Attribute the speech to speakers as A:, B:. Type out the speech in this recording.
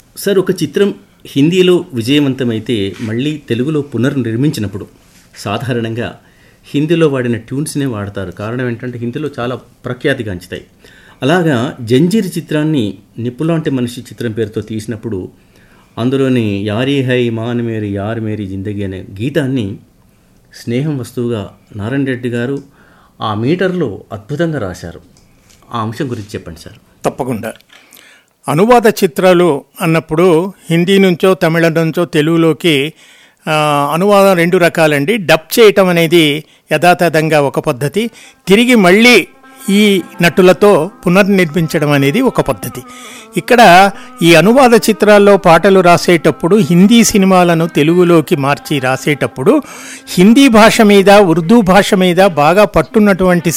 A: sir ఒక చిత్రం హిందీలో విజయవంతమైతే మళ్ళీ తెలుగులో పునర్నిర్మించినప్పుడు సాధారణంగా హిందీలో వాడిన ట్యూన్స్నే వాడతారు కారణం ఏంటంటే హిందీలో చాలా ప్రఖ్యాతిగాంచుతాయి అలాగా జంజీర్ చిత్రాన్ని నిప్పులాంటి మనిషి చిత్రం పేరుతో తీసినప్పుడు అందులోని యారీ హై మాన్ మేరీ యార్ మేరీ జిందగీ అనే గీతాన్ని స్నేహం వస్తువుగా నారాయణ రెడ్డి గారు ఆ మీటర్లో అద్భుతంగా రాశారు ఆ అంశం గురించి చెప్పండి సార్
B: తప్పకుండా అనువాద చిత్రాలు అన్నప్పుడు హిందీ నుంచో తమిళ నుంచో తెలుగులోకి ఆ, అనువాదం రెండు రకాలండి డబ్ చేయటం అనేది యథాతథంగా ఒక పద్ధతి తిరిగి మళ్ళీ ఈ నటులతో పునర్నిర్మించడం అనేది ఒక పద్ధతి ఇక్కడ ఈ అనువాద చిత్రాల్లో పాటలు రాసేటప్పుడు హిందీ సినిమాలను తెలుగులోకి మార్చి రాసేటప్పుడు హిందీ భాష మీద ఉర్దూ భాష మీద బాగా పట్టున్నటువంటి